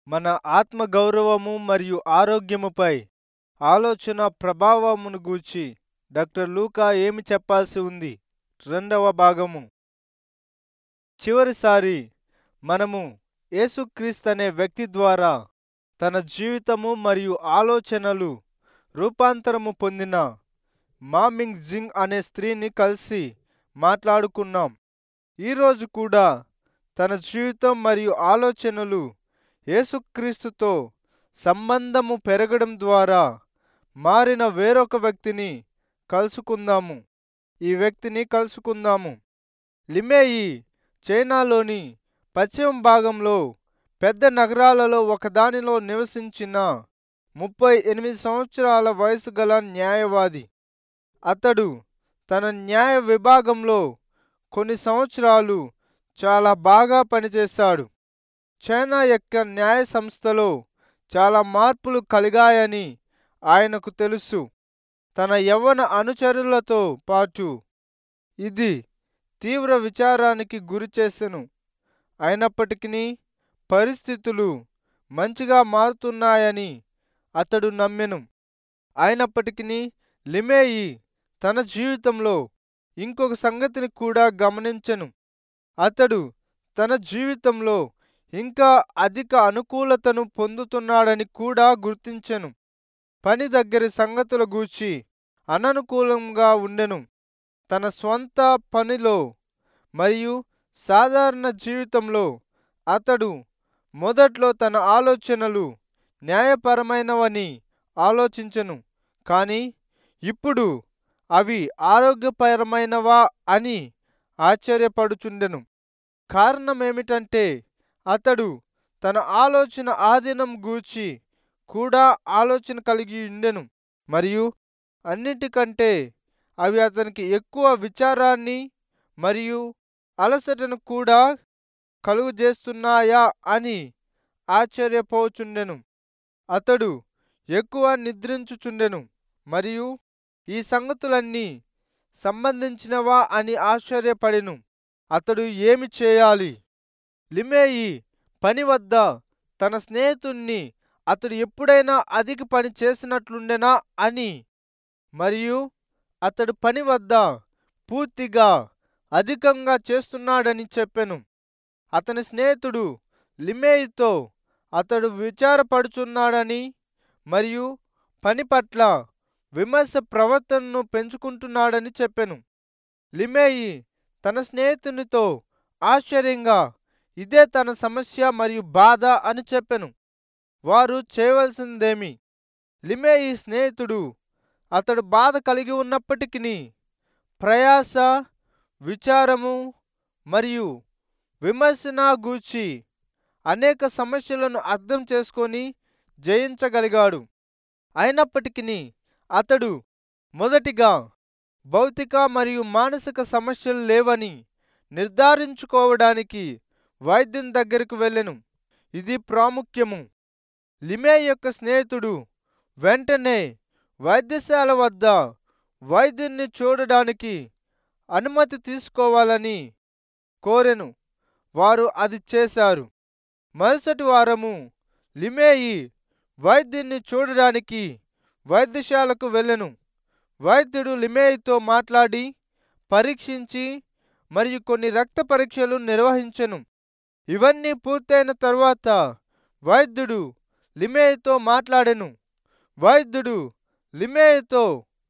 మన ఆత్మ గౌరవము మరియు ఆరోగ్యముపై ఆలోచన ప్రభావమును గూర్చి డాక్టర్ లూకా ఏమి చెప్పాల్సి ఉంది రెండవ భాగము చివరిసారి మనము యేసుక్రీస్తు అనే వ్యక్తి ద్వారా తన జీవితము మరియు ఆలోచనలు రూపాంతరము పొందిన మామింగ్ జింగ్ అనే స్త్రీని కలిసి మాట్లాడుకున్నాం ఈరోజు కూడా తన జీవితం మరియు ఆలోచనలు యేసుక్రీస్తుతో సంబంధము పెరగడం ద్వారా మారిన వేరొక వ్యక్తిని కలుసుకుందాము ఈ వ్యక్తిని కలుసుకుందాము లిమేయి చైనాలోని పశ్చిమ భాగంలో పెద్ద నగరాలలో ఒకదానిలో నివసించిన ముప్పై ఎనిమిది సంవత్సరాల వయసు గల న్యాయవాది అతడు తన న్యాయ విభాగంలో కొన్ని సంవత్సరాలు చాలా బాగా పనిచేశాడు చైనా యొక్క న్యాయ సంస్థలో చాలా మార్పులు కలిగాయని ఆయనకు తెలుసు తన యవ్వన అనుచరులతో పాటు ఇది తీవ్ర విచారానికి గురి చేసెను అయినప్పటికీ పరిస్థితులు మంచిగా మారుతున్నాయని అతడు నమ్మెను అయినప్పటికీ లిమేయి తన జీవితంలో ఇంకొక సంగతిని కూడా గమనించెను అతడు తన జీవితంలో ఇంకా అధిక అనుకూలతను పొందుతున్నాడని కూడా గుర్తించెను పని దగ్గరి సంగతుల గూర్చి అననుకూలంగా ఉండెను తన స్వంత పనిలో మరియు సాధారణ జీవితంలో అతడు మొదట్లో తన ఆలోచనలు న్యాయపరమైనవని ఆలోచించెను కానీ ఇప్పుడు అవి ఆరోగ్యపరమైనవా అని ఆశ్చర్యపడుచుండెను కారణమేమిటంటే అతడు తన ఆలోచన ఆధీనం గూర్చి కూడా ఆలోచన కలిగి ఉండెను మరియు అన్నిటికంటే అవి అతనికి ఎక్కువ విచారాన్ని మరియు అలసటను కూడా కలుగజేస్తున్నాయా అని ఆశ్చర్యపోచుండెను అతడు ఎక్కువ నిద్రించుచుండెను మరియు ఈ సంగతులన్నీ సంబంధించినవా అని ఆశ్చర్యపడెను అతడు ఏమి చేయాలి లిమేయి పని వద్ద తన స్నేహితుణ్ణి అతడు ఎప్పుడైనా అధిక పని చేసినట్లుండెనా అని మరియు అతడు పని వద్ద పూర్తిగా అధికంగా చేస్తున్నాడని చెప్పెను అతని స్నేహితుడు లిమేయితో అతడు విచారపడుచున్నాడని మరియు పని పట్ల విమర్శ ప్రవర్తనను పెంచుకుంటున్నాడని చెప్పెను లిమేయి తన స్నేహితునితో ఆశ్చర్యంగా ఇదే తన సమస్య మరియు బాధ అని చెప్పెను వారు చేయవలసిందేమి లిమేయి స్నేహితుడు అతడు బాధ కలిగి ఉన్నప్పటికీ ప్రయాస విచారము మరియు విమర్శన గూర్చి అనేక సమస్యలను అర్థం చేసుకొని జయించగలిగాడు అయినప్పటికీ అతడు మొదటిగా భౌతిక మరియు మానసిక సమస్యలు లేవని నిర్ధారించుకోవడానికి వైద్యం దగ్గరకు వెళ్ళెను ఇది ప్రాముఖ్యము లిమే యొక్క స్నేహితుడు వెంటనే వైద్యశాల వద్ద వైద్యున్ని చూడడానికి అనుమతి తీసుకోవాలని కోరెను వారు అది చేశారు మరుసటి వారము లిమేయి వైద్యున్ని చూడడానికి వైద్యశాలకు వెళ్ళెను వైద్యుడు లిమేయితో మాట్లాడి పరీక్షించి మరియు కొన్ని రక్త పరీక్షలు నిర్వహించెను ఇవన్నీ పూర్తయిన తరువాత వైద్యుడు లిమేయితో మాట్లాడెను వైద్యుడు లిమేయితో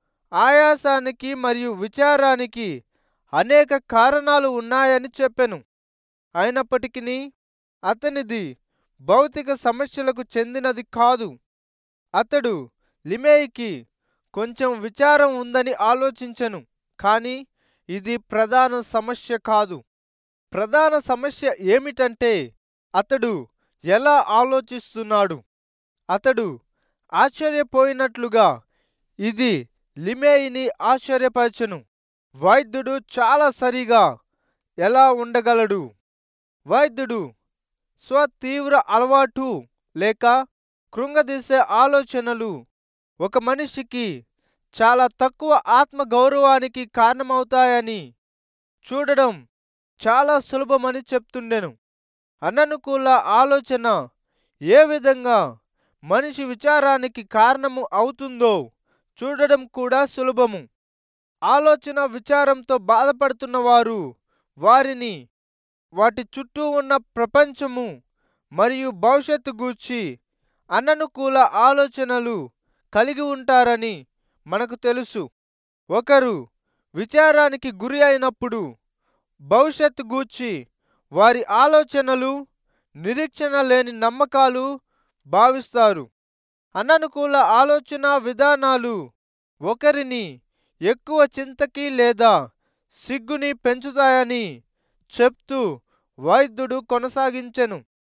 ఆయాసానికి మరియు విచారానికి అనేక కారణాలు ఉన్నాయని చెప్పెను అయినప్పటికీ అతనిది భౌతిక సమస్యలకు చెందినది కాదు అతడు లిమేయికి కొంచెం విచారం ఉందని ఆలోచించెను కానీ ఇది ప్రధాన సమస్య కాదు ప్రధాన సమస్య ఏమిటంటే అతడు ఎలా ఆలోచిస్తున్నాడు అతడు ఆశ్చర్యపోయినట్లుగా ఇది లిమేయిని ఆశ్చర్యపరచెను వైద్యుడు చాలా సరిగా ఎలా ఉండగలడు వైద్యుడు స్వతీవ్ర అలవాటు లేక కృంగదీసే ఆలోచనలు ఒక మనిషికి చాలా తక్కువ ఆత్మ గౌరవానికి కారణమవుతాయని చూడడం చాలా సులభమని చెప్తుండెను అననుకూల ఆలోచన ఏ విధంగా మనిషి విచారానికి కారణము అవుతుందో చూడడం కూడా సులభము ఆలోచన విచారంతో బాధపడుతున్న వారు వారిని వాటి చుట్టూ ఉన్న ప్రపంచము మరియు భవిష్యత్తు గూర్చి అననుకూల ఆలోచనలు కలిగి ఉంటారని మనకు తెలుసు ఒకరు విచారానికి గురి అయినప్పుడు భవిష్యత్తు గూర్చి వారి ఆలోచనలు నిరీక్షణ లేని నమ్మకాలు భావిస్తారు అననుకూల ఆలోచన విధానాలు ఒకరిని ఎక్కువ చింతకి లేదా సిగ్గుని పెంచుతాయని చెప్తూ వైద్యుడు కొనసాగించెను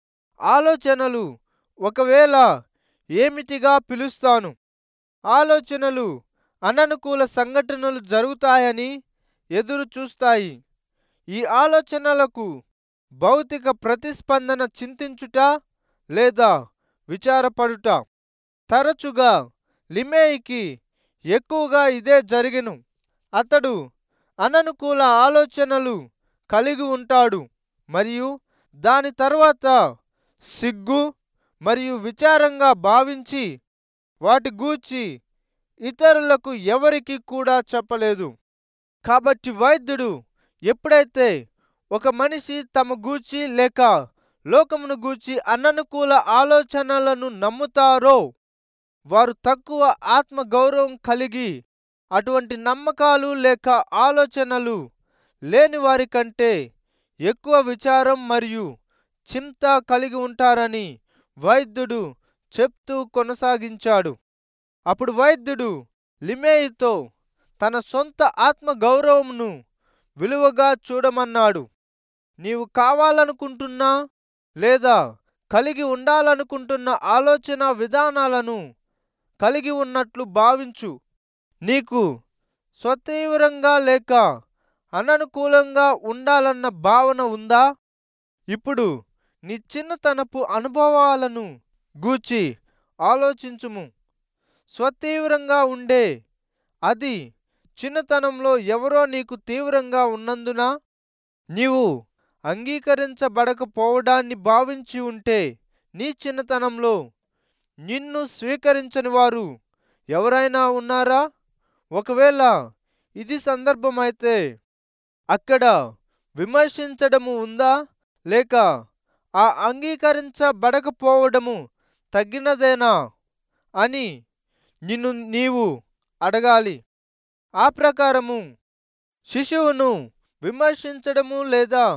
ఆలోచనలు ఒకవేళ ఏమిటిగా పిలుస్తాను ఆలోచనలు అననుకూల సంఘటనలు జరుగుతాయని ఎదురు చూస్తాయి ఈ ఆలోచనలకు భౌతిక ప్రతిస్పందన చింతించుట లేదా విచారపడుట తరచుగా లిమేయికి ఎక్కువగా ఇదే జరిగెను అతడు అననుకూల ఆలోచనలు కలిగి ఉంటాడు మరియు దాని తరువాత సిగ్గు మరియు విచారంగా భావించి వాటి గూర్చి ఇతరులకు ఎవరికి కూడా చెప్పలేదు కాబట్టి వైద్యుడు ఎప్పుడైతే ఒక మనిషి తమ గూర్చి లేక లోకమును గూర్చి అననుకూల ఆలోచనలను నమ్ముతారో వారు తక్కువ ఆత్మ గౌరవం కలిగి అటువంటి నమ్మకాలు లేక ఆలోచనలు లేని వారి కంటే ఎక్కువ విచారం మరియు చింత కలిగి ఉంటారని వైద్యుడు చెప్తూ కొనసాగించాడు అప్పుడు వైద్యుడు లిమేయితో తన సొంత ఆత్మ గౌరవమును విలువగా చూడమన్నాడు నీవు కావాలనుకుంటున్నా లేదా కలిగి ఉండాలనుకుంటున్న ఆలోచన విధానాలను కలిగి ఉన్నట్లు భావించు నీకు స్వతీవ్రంగా లేక అననుకూలంగా ఉండాలన్న భావన ఉందా ఇప్పుడు నీ చిన్నతనపు అనుభవాలను గూర్చి ఆలోచించుము స్వతీవ్రంగా ఉండే అది చిన్నతనంలో ఎవరో నీకు తీవ్రంగా ఉన్నందున నీవు అంగీకరించబడకపోవడాన్ని భావించి ఉంటే నీ చిన్నతనంలో నిన్ను స్వీకరించని వారు ఎవరైనా ఉన్నారా ఒకవేళ ఇది సందర్భమైతే అక్కడ విమర్శించడము ఉందా లేక ఆ అంగీకరించబడకపోవడము తగినదేనా అని నిన్ను నీవు అడగాలి ఆ ప్రకారము శిశువును విమర్శించడము లేదా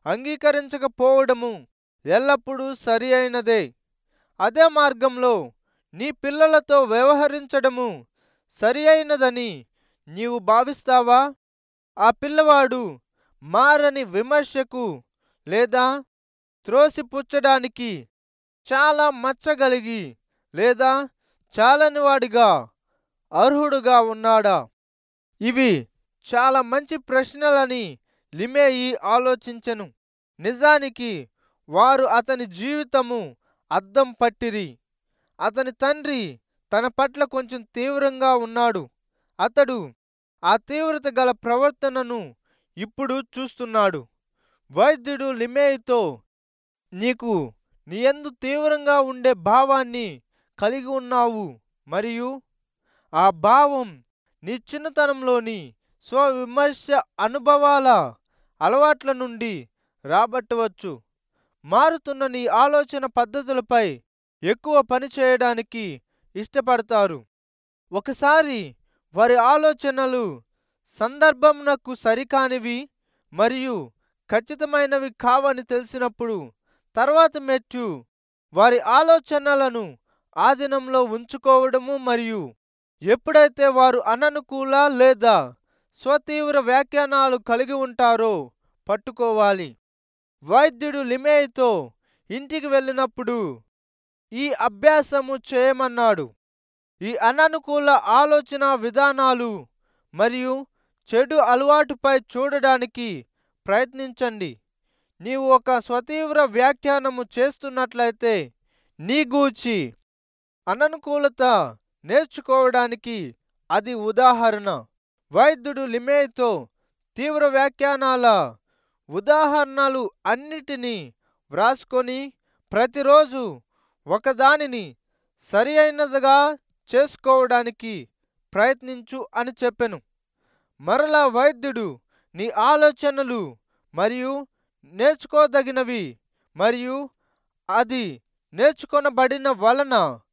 అంగీకరించకపోవడము ఎల్లప్పుడూ సరి అయినదే అదే మార్గంలో నీ పిల్లలతో వ్యవహరించడము సరి అయినదని నీవు భావిస్తావా ఆ పిల్లవాడు మారని విమర్శకు లేదా త్రోసిపుచ్చడానికి చాలా మచ్చగలిగి లేదా చాలనివాడిగా అర్హుడుగా ఉన్నాడా ఇవి చాలా మంచి ప్రశ్నలని లిమేయి ఆలోచించెను నిజానికి వారు అతని జీవితము అద్దం పట్టిరి అతని తండ్రి తన పట్ల కొంచెం తీవ్రంగా ఉన్నాడు అతడు ఆ తీవ్రత గల ప్రవర్తనను ఇప్పుడు చూస్తున్నాడు వైద్యుడు లిమేయితో నీకు నీయందు తీవ్రంగా ఉండే భావాన్ని కలిగి ఉన్నావు మరియు ఆ భావం నీ చిన్నతనంలోని స్వవిమర్శ అనుభవాల అలవాట్ల నుండి రాబట్టవచ్చు మారుతున్న నీ ఆలోచన పద్ధతులపై ఎక్కువ పని చేయడానికి ఇష్టపడతారు ఒకసారి వారి ఆలోచనలు సందర్భమునకు సరికానివి మరియు ఖచ్చితమైనవి కావని తెలిసినప్పుడు తర్వాత మెట్టు వారి ఆలోచనలను ఆధీనంలో ఉంచుకోవడము మరియు ఎప్పుడైతే వారు అననుకూల లేదా స్వతీవ్ర వ్యాఖ్యానాలు కలిగి ఉంటారో పట్టుకోవాలి వైద్యుడు లిమేయితో ఇంటికి వెళ్ళినప్పుడు ఈ అభ్యాసము చేయమన్నాడు ఈ అననుకూల ఆలోచన విధానాలు మరియు చెడు అలవాటుపై చూడడానికి ప్రయత్నించండి నీవు ఒక స్వతీవ్ర వ్యాఖ్యానము చేస్తున్నట్లయితే నీ గూర్చి అననుకూలత నేర్చుకోవడానికి అది ఉదాహరణ వైద్యుడు లిమేతో తీవ్ర వ్యాఖ్యానాల ఉదాహరణలు అన్నిటినీ వ్రాసుకొని ప్రతిరోజు ఒకదానిని సరి అయినదిగా చేసుకోవడానికి ప్రయత్నించు అని చెప్పెను మరలా వైద్యుడు నీ ఆలోచనలు మరియు నేర్చుకోదగినవి మరియు అది నేర్చుకొనబడిన వలన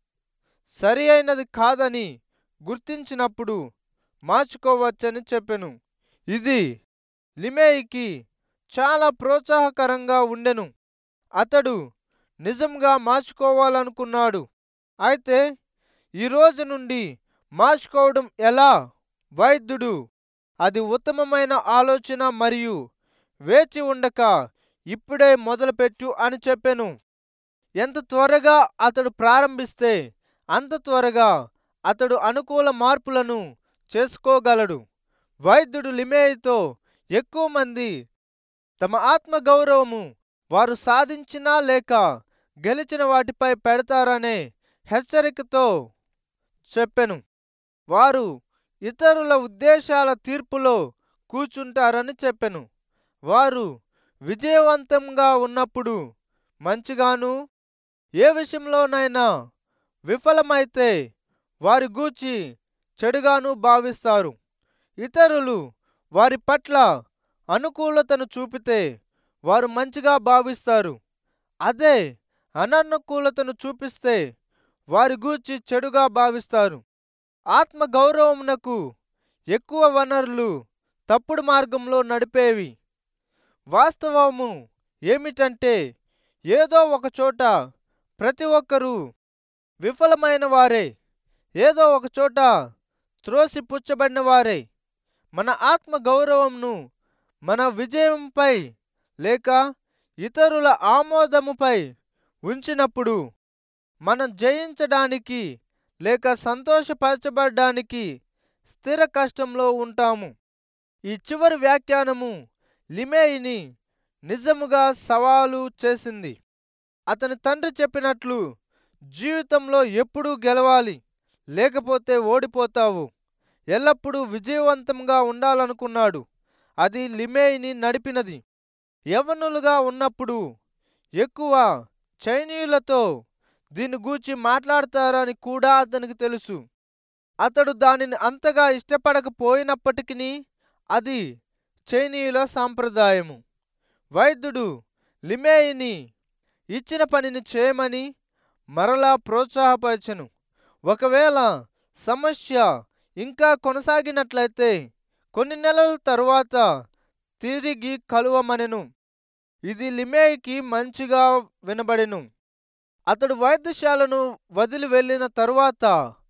సరి అయినది కాదని గుర్తించినప్పుడు మార్చుకోవచ్చని చెప్పెను ఇది లిమేయికి చాలా ప్రోత్సాహకరంగా ఉండెను అతడు నిజంగా మార్చుకోవాలనుకున్నాడు అయితే ఈ రోజు నుండి మార్చుకోవడం ఎలా వైద్యుడు అది ఉత్తమమైన ఆలోచన మరియు వేచి ఉండక ఇప్పుడే మొదలుపెట్టు అని చెప్పెను ఎంత త్వరగా అతడు ప్రారంభిస్తే అంత త్వరగా అతడు అనుకూల మార్పులను చేసుకోగలడు వైద్యుడు లిమేయితో ఎక్కువ మంది తమ ఆత్మ గౌరవము వారు సాధించినా లేక గెలిచిన వాటిపై పెడతారనే హెచ్చరికతో చెప్పెను వారు ఇతరుల ఉద్దేశాల తీర్పులో కూర్చుంటారని చెప్పెను వారు విజయవంతంగా ఉన్నప్పుడు మంచిగాను ఏ విషయంలోనైనా విఫలమైతే వారి గూర్చి చెడుగాను భావిస్తారు ఇతరులు వారి పట్ల అనుకూలతను చూపితే వారు మంచిగా భావిస్తారు అదే అననుకూలతను చూపిస్తే వారి గూర్చి చెడుగా భావిస్తారు ఆత్మ గౌరవమునకు ఎక్కువ వనరులు తప్పుడు మార్గంలో నడిపేవి వాస్తవము ఏమిటంటే ఏదో ఒక చోట ప్రతి ఒక్కరూ విఫలమైన వారే ఏదో ఒక చోట త్రోసిపుచ్చబడిన వారే మన ఆత్మ గౌరవంను మన విజయంపై లేక ఇతరుల ఆమోదముపై ఉంచినప్పుడు మనం జయించడానికి లేక సంతోషపరచబడడానికి స్థిర కష్టంలో ఉంటాము ఈ చివరి వ్యాఖ్యానము లిమేయిని నిజముగా సవాలు చేసింది అతని తండ్రి చెప్పినట్లు జీవితంలో ఎప్పుడూ గెలవాలి లేకపోతే ఓడిపోతావు ఎల్లప్పుడూ విజయవంతంగా ఉండాలనుకున్నాడు అది లిమేయిని నడిపినది యవనులుగా ఉన్నప్పుడు ఎక్కువ చైనీయులతో దీని గూర్చి మాట్లాడతారని కూడా అతనికి తెలుసు అతడు దానిని అంతగా ఇష్టపడకపోయినప్పటికీ అది చైనీయుల సాంప్రదాయము వైద్యుడు లిమేయిని ఇచ్చిన పనిని చేయమని మరలా ప్రోత్సాహపరచను ఒకవేళ సమస్య ఇంకా కొనసాగినట్లయితే కొన్ని నెలల తరువాత తిరిగి కలువమనెను ఇది లిమేయికి మంచిగా వినబడెను అతడు వైద్యశాలను వదిలి వెళ్ళిన తరువాత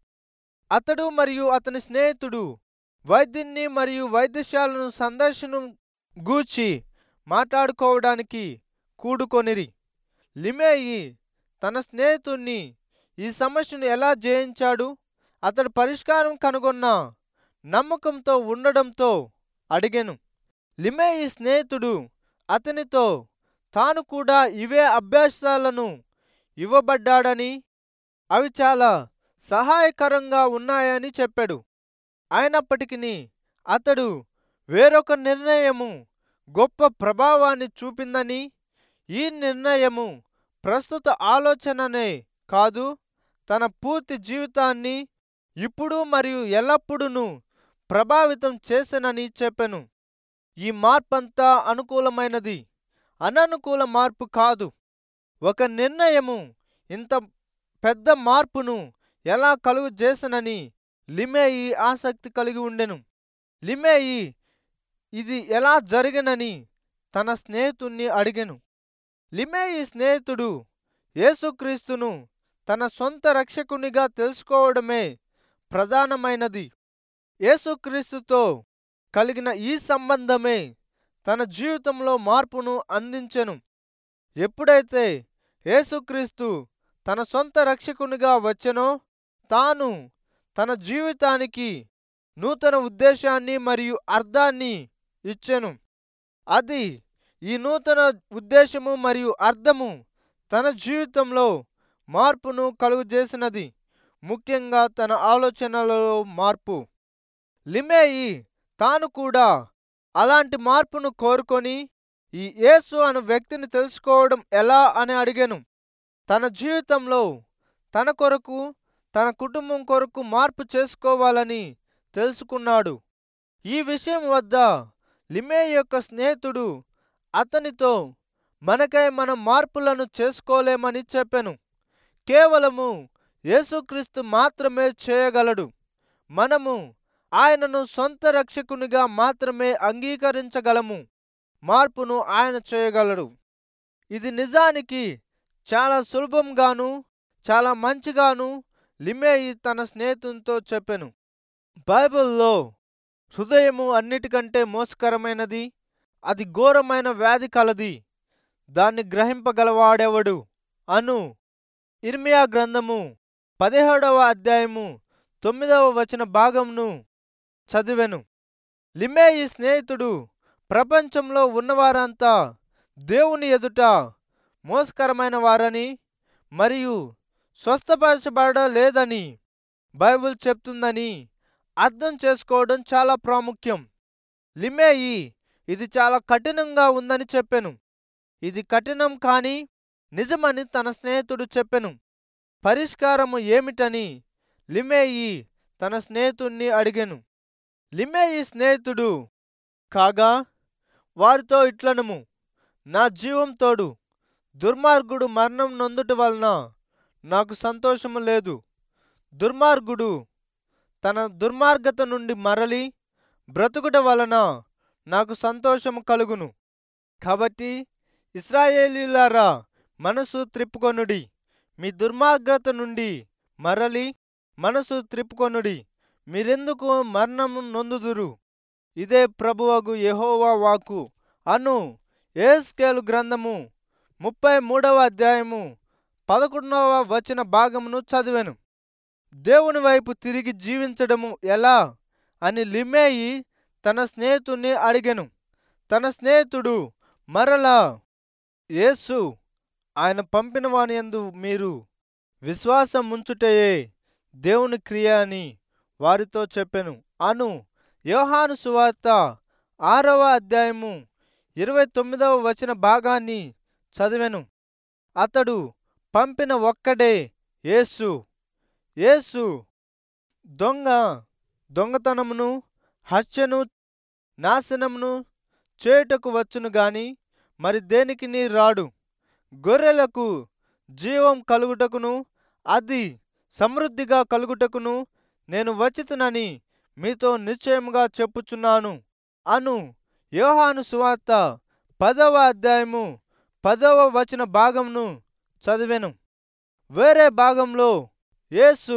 అతడు మరియు అతని స్నేహితుడు వైద్యున్ని మరియు వైద్యశాలను సందర్శనం గూర్చి మాట్లాడుకోవడానికి కూడుకొనిరి లిమేయి తన స్నేహితుణ్ణి ఈ సమస్యను ఎలా జయించాడు అతడు పరిష్కారం కనుగొన్న నమ్మకంతో ఉండడంతో అడిగెను లిమేయి స్నేహితుడు అతనితో తాను కూడా ఇవే అభ్యాసాలను ఇవ్వబడ్డాడని అవి చాలా సహాయకరంగా ఉన్నాయని చెప్పాడు అయినప్పటికీ అతడు వేరొక నిర్ణయము గొప్ప ప్రభావాన్ని చూపిందని ఈ నిర్ణయము ప్రస్తుత ఆలోచననే కాదు తన పూర్తి జీవితాన్ని ఇప్పుడు మరియు ఎల్లప్పుడూ ప్రభావితం చేసెనని చెప్పెను ఈ మార్పంతా అనుకూలమైనది అననుకూల మార్పు కాదు ఒక నిర్ణయము ఇంత పెద్ద మార్పును ఎలా కలుగు చేసనని లిమేయి ఆసక్తి కలిగి ఉండెను లిమేయి ఇది ఎలా జరిగనని తన స్నేహితుణ్ణి అడిగెను లిమేయి స్నేహితుడు యేసుక్రీస్తును తన సొంత రక్షకునిగా తెలుసుకోవడమే ప్రధానమైనది యేసుక్రీస్తుతో కలిగిన ఈ సంబంధమే తన జీవితంలో మార్పును అందించెను ఎప్పుడైతే యేసుక్రీస్తు తన సొంత రక్షకునిగా వచ్చెనో తాను తన జీవితానికి నూతన ఉద్దేశాన్ని మరియు అర్థాన్ని ఇచ్చెను అది ఈ నూతన ఉద్దేశము మరియు అర్థము తన జీవితంలో మార్పును కలుగజేసినది ముఖ్యంగా తన ఆలోచనలలో మార్పు లిమేయి తాను కూడా అలాంటి మార్పును కోరుకొని ఈ యేసు అను వ్యక్తిని తెలుసుకోవడం ఎలా అని అడిగాను తన జీవితంలో తన కొరకు తన కుటుంబం కొరకు మార్పు చేసుకోవాలని తెలుసుకున్నాడు ఈ విషయం వద్ద లిమే యొక్క స్నేహితుడు అతనితో మనకై మనం మార్పులను చేసుకోలేమని చెప్పెను కేవలము యేసుక్రీస్తు మాత్రమే చేయగలడు మనము ఆయనను సొంత రక్షకునిగా మాత్రమే అంగీకరించగలము మార్పును ఆయన చేయగలడు ఇది నిజానికి చాలా సులభంగాను చాలా మంచిగాను లిమేయి తన స్నేహితునితో చెప్పెను బైబిల్లో హృదయము అన్నిటికంటే మోసకరమైనది అది ఘోరమైన వ్యాధి కలది దాన్ని గ్రహింపగలవాడెవడు అను ఇర్మియా గ్రంథము పదిహేడవ అధ్యాయము తొమ్మిదవ వచన భాగంను చదివెను లిమేయి స్నేహితుడు ప్రపంచంలో ఉన్నవారంతా దేవుని ఎదుట మోసకరమైన వారని మరియు స్వస్థపరచబడలేదని బైబిల్ చెప్తుందని అర్థం చేసుకోవడం చాలా ప్రాముఖ్యం లిమేయి ఇది చాలా కఠినంగా ఉందని చెప్పెను ఇది కఠినం కాని నిజమని తన స్నేహితుడు చెప్పెను పరిష్కారము ఏమిటని లిమేయి తన స్నేహితుణ్ణి అడిగెను లిమేయి స్నేహితుడు కాగా వారితో ఇట్లనము నా జీవం తోడు దుర్మార్గుడు మరణం నొందుట వలన నాకు సంతోషము లేదు దుర్మార్గుడు తన దుర్మార్గత నుండి మరలి బ్రతుకుట వలన నాకు సంతోషము కలుగును కాబట్టి ఇస్రాయేలీలారా మనసు త్రిప్పుకొనుడి మీ దుర్మార్గత నుండి మరలి మనసు త్రిప్పుకొనుడి మీరెందుకు మరణము నొందుదురు ఇదే ప్రభువగు యెహోవా వాక్కు అను ఏస్కేలు గ్రంథము ముప్పై మూడవ అధ్యాయము పదకొండవ వచన భాగమును చదివాను దేవుని వైపు తిరిగి జీవించడము ఎలా అని లిమేయి తన స్నేహితుణ్ణి అడిగెను తన స్నేహితుడు మరలా యేసు ఆయన పంపిన వాని యందు మీరు విశ్వాసం ఉంచుటయే దేవుని క్రియ అని వారితో చెప్పెను అను యోహాను సువార్త ఆరవ అధ్యాయము ఇరవై తొమ్మిదవ వచన భాగాన్ని చదివెను అతడు పంపిన ఒక్కడే యేసు యేసు దొంగ దొంగతనమును హత్యను నాశనమును చేయుటకు వచ్చును గాని మరి దేనికి నీ రాడు గొర్రెలకు జీవం కలుగుటకును అది సమృద్ధిగా కలుగుటకును నేను వచ్చితునని మీతో నిశ్చయముగా చెప్పుచున్నాను అను యోహాను సువార్త పదవ అధ్యాయము పదవ వచన భాగంను చదివెను వేరే భాగంలో యేసు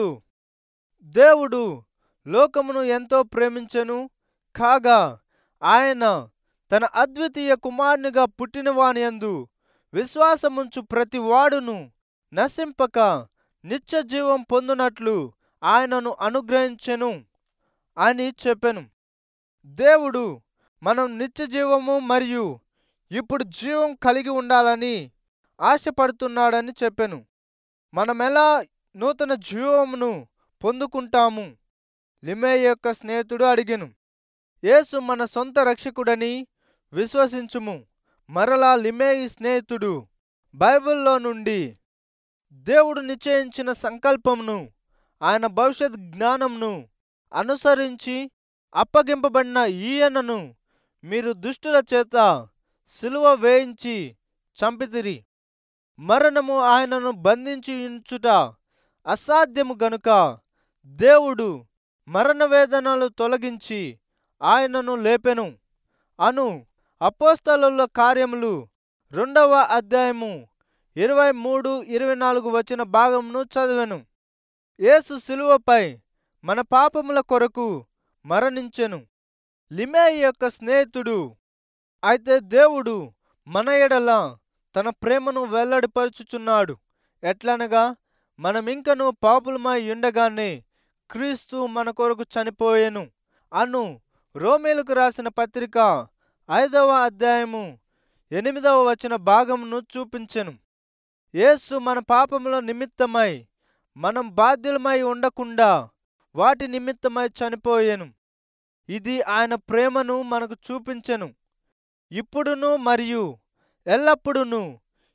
దేవుడు లోకమును ఎంతో ప్రేమించెను కాగా ఆయన తన అద్వితీయ కుమారునిగా పుట్టినవాని యందు విశ్వాసముంచు ప్రతి వాడును నశింపక నిత్య జీవం పొందునట్లు ఆయనను అనుగ్రహించెను అని చెప్పెను దేవుడు మనం నిత్య జీవము మరియు ఇప్పుడు జీవం కలిగి ఉండాలని ఆశపడుతున్నాడని చెప్పెను మనమెలా నూతన జీవమును పొందుకుంటాము లిమే యొక్క స్నేహితుడు అడిగెను యేసు మన సొంత రక్షకుడని విశ్వసించుము మరలా లిమేయి స్నేహితుడు బైబిల్లో నుండి దేవుడు నిశ్చయించిన సంకల్పమును ఆయన భవిష్యత్ జ్ఞానంను అనుసరించి అప్పగింపబడిన ఈయనను మీరు దుష్టుల చేత సిలువ వేయించి చంపితిరి మరణము ఆయనను బంధించి ఉంచుట అసాధ్యము గనుక దేవుడు మరణ వేదనలు తొలగించి ఆయనను లేపెను అను అపోస్తలుల కార్యములు రెండవ అధ్యాయము ఇరవై మూడు ఇరవై నాలుగు వచ్చిన భాగమును చదివెను యేసు శిలువపై మన పాపముల కొరకు మరణించెను లిమేయి యొక్క స్నేహితుడు అయితే దేవుడు మన ఎడల తన ప్రేమను వెల్లడిపరుచుచున్నాడు ఎట్లనగా మనమింకను పాపులమై ఉండగానే క్రీస్తు మన కొరకు చనిపోయెను అను రోమేలకు రాసిన పత్రిక ఐదవ అధ్యాయము ఎనిమిదవ వచన భాగమును చూపించెను యేసు మన పాపముల నిమిత్తమై మనం బాధ్యులమై ఉండకుండా వాటి నిమిత్తమై చనిపోయెను ఇది ఆయన ప్రేమను మనకు చూపించెను ఇప్పుడును మరియు ఎల్లప్పుడును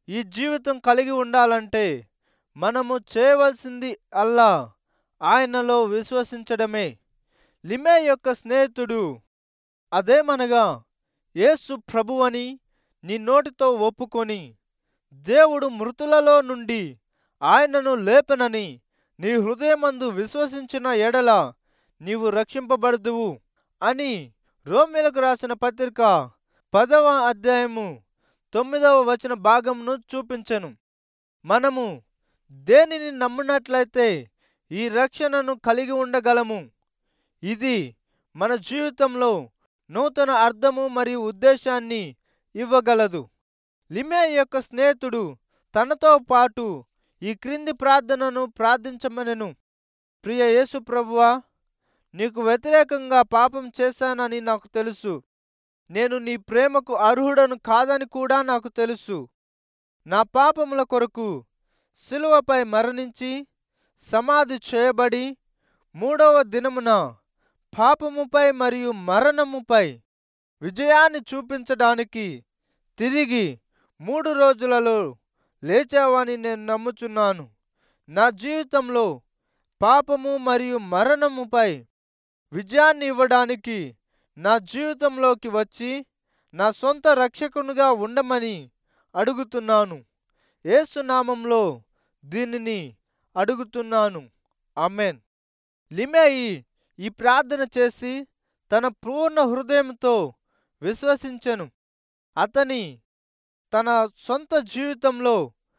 ఈ జీవితం కలిగి ఉండాలంటే మనము చేయవలసింది అల్లా ఆయనలో విశ్వసించడమే లిమే యొక్క స్నేహితుడు అదేమనగా యేసు ప్రభువని నీ నోటితో ఒప్పుకొని దేవుడు మృతులలో నుండి ఆయనను లేపనని నీ హృదయమందు విశ్వసించిన ఎడల నీవు రక్షింపబడదువు అని రోమిలకు రాసిన పత్రిక పదవ అధ్యాయము తొమ్మిదవ వచన భాగంను చూపించెను మనము దేనిని నమ్మినట్లయితే ఈ రక్షణను కలిగి ఉండగలము ఇది మన జీవితంలో నూతన అర్థము మరియు ఉద్దేశాన్ని ఇవ్వగలదు లిమే యొక్క స్నేహితుడు తనతో పాటు ఈ క్రింది ప్రార్థనను ప్రార్థించమనెను ప్రియ యేసు ప్రభువా నీకు వ్యతిరేకంగా పాపం చేశానని నాకు తెలుసు నేను నీ ప్రేమకు అర్హుడను కాదని కూడా నాకు తెలుసు నా పాపముల కొరకు శిలువపై మరణించి సమాధి చేయబడి మూడవ దినమున పాపముపై మరియు మరణముపై విజయాన్ని చూపించడానికి తిరిగి మూడు రోజులలో లేచావని నేను నమ్ముచున్నాను నా జీవితంలో పాపము మరియు మరణముపై విజయాన్ని ఇవ్వడానికి నా జీవితంలోకి వచ్చి నా సొంత రక్షకునిగా ఉండమని అడుగుతున్నాను ఏసునామంలో దీనిని అడుగుతున్నాను అమెన్ లిమేయి ఈ ప్రార్థన చేసి తన పూర్ణ హృదయంతో విశ్వసించెను అతని తన సొంత జీవితంలో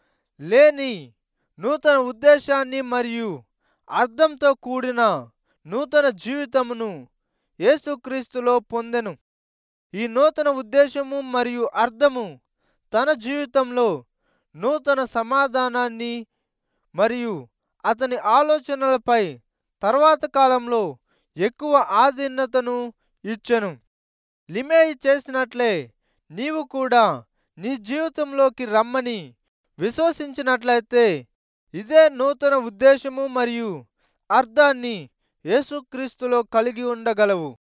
లేని నూతన ఉద్దేశాన్ని మరియు అర్థంతో కూడిన నూతన జీవితమును యేసుక్రీస్తులో పొందెను ఈ నూతన ఉద్దేశము మరియు అర్థము తన జీవితంలో నూతన సమాధానాన్ని మరియు అతని ఆలోచనలపై తర్వాత కాలంలో ఎక్కువ ఆధీనతను ఇచ్చెను లిమేయి చేసినట్లే నీవు కూడా నీ జీవితంలోకి రమ్మని విశ్వసించినట్లయితే ఇదే నూతన ఉద్దేశము మరియు అర్థాన్ని యేసుక్రీస్తులో కలిగి ఉండగలవు